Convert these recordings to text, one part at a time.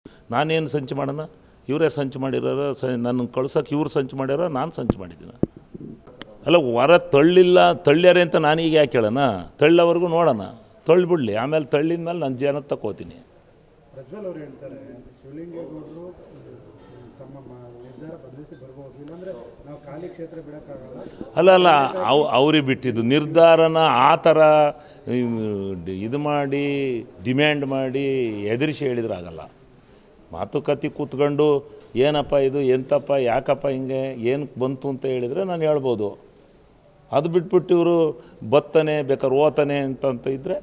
ನಾನೇನು ಸಂಚು ಮಾಡೋಣ ಇವರೇ ಸಂಚು ಮಾಡಿರೋರು ಸ ನನ್ನ ಕಳ್ಸೋಕೆ ಇವ್ರು ಸಂಚು ಮಾಡ್ಯಾರ ನಾನು ಸಂಚು ಮಾಡಿದ್ದೀನಿ ಅಲ್ಲ ಹೊರ ತಳ್ಳಿಲ್ಲ ತಳ್ಳ್ಯಾರೆ ಅಂತ ನಾನೀಗ ಯಾಕೆ ಹೇಳೋಣ ತಳ್ಳವರೆಗೂ ನೋಡೋಣ ತಳ್ಳಿಬಿಡ್ಲಿ ಆಮೇಲೆ ತಳ್ಳಿದ ಮೇಲೆ ನಾನು ಜನ ತಗೋತೀನಿ ಪ್ರಜ್ವಲ್ ಅವರು ಹೇಳ್ತಾರೆ ಶಿವಲಿಂಗೇಗೌಡರು ತಮ್ಮ ಮ- ನಿರ್ಧಾರ ಬದಲಿಸಿ ಬರ್ಬೋದು ಇಲ್ಲಾಂದ್ರೆ ನಾವು ಖಾಲಿ ಕ್ಷೇತ್ರ ಬಿಡೋಕ್ಕಾಗಲ್ಲ ಅಲ್ಲ ಅಲ್ಲ ಅವ್ ಅವ್ರಿಗೆ ಬಿಟ್ಟಿದ್ದು ನಿರ್ಧಾರನ ಆ ಥರ ಇವ್ ಇದು ಮಾಡಿ ಡಿಮ್ಯಾಂಡ್ ಮಾಡಿ ಎದುರಿಸಿ ಹೇಳಿದ್ರೆ ಆಗಲ್ಲ ಮಾತುಕತೆ ಕೂತ್ಕೊಂಡು ಏನಪ್ಪ ಇದು ಎಂತಪ್ಪ ಯಾಕಪ್ಪ ಹಿಂಗೆ ಏನಕ್ಕೆ ಬಂತು ಅಂತ ಹೇಳಿದರೆ ನಾನು ಹೇಳ್ಬೋದು ಅದು ಬಿಟ್ಬಿಟ್ಟು ಇವರು ಬತ್ತನೆ ಬೇಕಾದ್ರೆ ಓತಾನೆ ಅಂತಂತ ಇದ್ದರೆ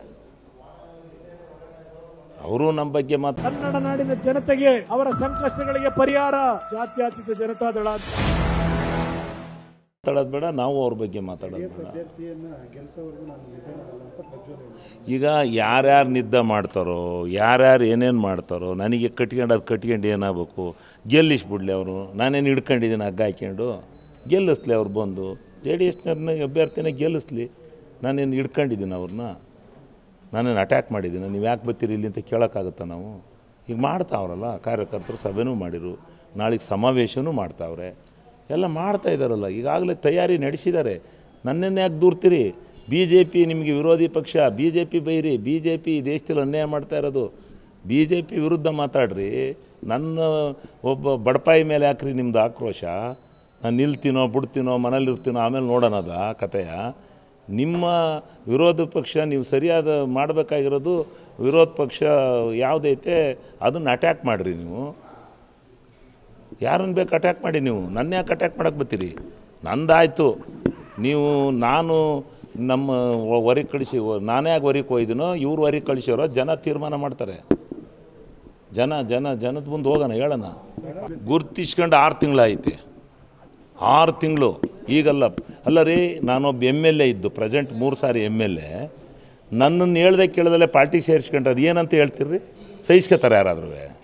ಅವರು ನಮ್ಮ ಬಗ್ಗೆ ಮಾತು ಕನ್ನಡ ನಾಡಿನ ಜನತೆಗೆ ಅವರ ಸಂಕಷ್ಟಗಳಿಗೆ ಪರಿಹಾರ ಜಾತ್ಯತೀತ ಜನತಾದಳ ಅಂತ ಮಾತಾಡೋದು ಬೇಡ ನಾವು ಅವ್ರ ಬಗ್ಗೆ ಮಾತಾಡೋದು ಬೇಡ ಅಭ್ಯರ್ಥಿಯನ್ನ ಗೆಲ್ಸೋವರೆಗೂ ನಾನು ನಿದ್ದೆ ಮಾಡಲ್ಲ ಅಂತ ಪ್ರಜ್ವಲ್ ಹೇಳಿದ್ರು ಈಗ ಯಾರ್ಯಾರು ನಿದ್ದೆ ಮಾಡ್ತಾರೋ ಯಾರ್ಯಾರು ಏನೇನು ಮಾಡ್ತಾರೋ ನನಗೆ ಕಟ್ಕೊಂಡು ಅದು ಕಟ್ಕೊಂಡು ಏನಾಗಬೇಕು ಗೆಲ್ಲಿಸ್ಬಿಡ್ಲಿ ಅವರು ನಾನೇನು ಹಿಡ್ಕೊಂಡಿದ್ದೀನಿ ಹಗ್ಗ ಹಾಕ್ಕೊಂಡು ಗೆಲ್ಲಿಸ್ಲಿ ಅವ್ರು ಬಂದು ಜೆ ಡಿ ಎಸ್ನವ್ರನ್ನ ಅಭ್ಯರ್ಥಿನ ಗೆಲ್ಲಿಸ್ಲಿ ನಾನೇನು ಹಿಡ್ಕೊಂಡಿದ್ದೀನಿ ಅವ್ರನ್ನ ನಾನೇನು ಅಟ್ಯಾಕ್ ಮಾಡಿದ್ದೀನಿ ನೀವು ಯಾಕೆ ಬರ್ತೀರಿ ಇಲ್ಲಿ ಅಂತ ಕೇಳೋಕ್ಕಾಗುತ್ತಾ ನಾವು ಈಗ ಮಾಡ್ತಾವ್ರಲ್ಲ ಕಾರ್ಯಕರ್ತರು ಸಭೆನೂ ಮಾಡಿರು ನಾಳೆಗೆ ಸಮಾವೇಶನೂ ಮಾಡ್ತಾವ್ರೆ ಎಲ್ಲ ಮಾಡ್ತಾ ಇದ್ದಾರಲ್ಲ ಈಗಾಗಲೇ ತಯಾರಿ ನಡೆಸಿದ್ದಾರೆ ನನ್ನನ್ನು ಯಾಕೆ ದೂರ್ತೀರಿ ಬಿ ಜೆ ಪಿ ನಿಮಗೆ ವಿರೋಧಿ ಪಕ್ಷ ಬಿ ಜೆ ಪಿ ಬೈರಿ ಬಿ ಜೆ ಪಿ ದೇಶದಲ್ಲಿ ಅನ್ಯಾಯ ಮಾಡ್ತಾ ಇರೋದು ಬಿ ಜೆ ಪಿ ವಿರುದ್ಧ ಮಾತಾಡ್ರಿ ನನ್ನ ಒಬ್ಬ ಬಡಪಾಯಿ ಮೇಲೆ ಯಾಕ್ರಿ ನಿಮ್ಮದು ಆಕ್ರೋಶ ನಾನು ನಿಲ್ತೀನೋ ಬಿಡ್ತೀನೋ ಮನೇಲಿರ್ತೀನೋ ಆಮೇಲೆ ನೋಡೋಣದ ಕತೆಯ ನಿಮ್ಮ ವಿರೋಧ ಪಕ್ಷ ನೀವು ಸರಿಯಾದ ಮಾಡಬೇಕಾಗಿರೋದು ವಿರೋಧ ಪಕ್ಷ ಯಾವುದೈತೆ ಅದನ್ನು ಅಟ್ಯಾಕ್ ಮಾಡಿರಿ ನೀವು ಯಾರನ್ನು ಬೇಕು ಅಟ್ಯಾಕ್ ಮಾಡಿ ನೀವು ನನ್ನ ಯಾಕೆ ಅಟ್ಯಾಕ್ ಮಾಡಕ್ಕೆ ಬರ್ತೀರಿ ನಂದಾಯಿತು ನೀವು ನಾನು ನಮ್ಮ ಹೊರಗೆ ಕಳಿಸಿ ನಾನೇ ಯಾಕೆ ಹೊರಗೆ ಹೋಯ್ದಿನೋ ಇವ್ರು ಹೊರಗೆ ಕಳಿಸಿರೋ ಜನ ತೀರ್ಮಾನ ಮಾಡ್ತಾರೆ ಜನ ಜನ ಜನದ ಮುಂದೆ ಹೋಗೋಣ ಹೇಳೋಣ ಗುರ್ತಿಸ್ಕೊಂಡು ಆರು ತಿಂಗಳಾಯ್ತು ಆರು ತಿಂಗಳು ಈಗಲ್ಲ ಅಲ್ಲ ರೀ ನಾನೊಬ್ಬ ಎಮ್ ಎಲ್ ಎ ಇದ್ದು ಪ್ರೆಸೆಂಟ್ ಮೂರು ಸಾರಿ ಎಮ್ ಎಲ್ ಎ ನನ್ನನ್ನು ಹೇಳ್ದೆ ಕೇಳ್ದಲ್ಲೇ ಪಾರ್ಟಿಗೆ ಸೇರಿಸ್ಕೊಂಡ್ರೆ ಅದು ಏನಂತ ಹೇಳ್ತೀರಿ ಸಹಿಸ್ಕೊತಾರೆ ಯಾರಾದ್ರೂ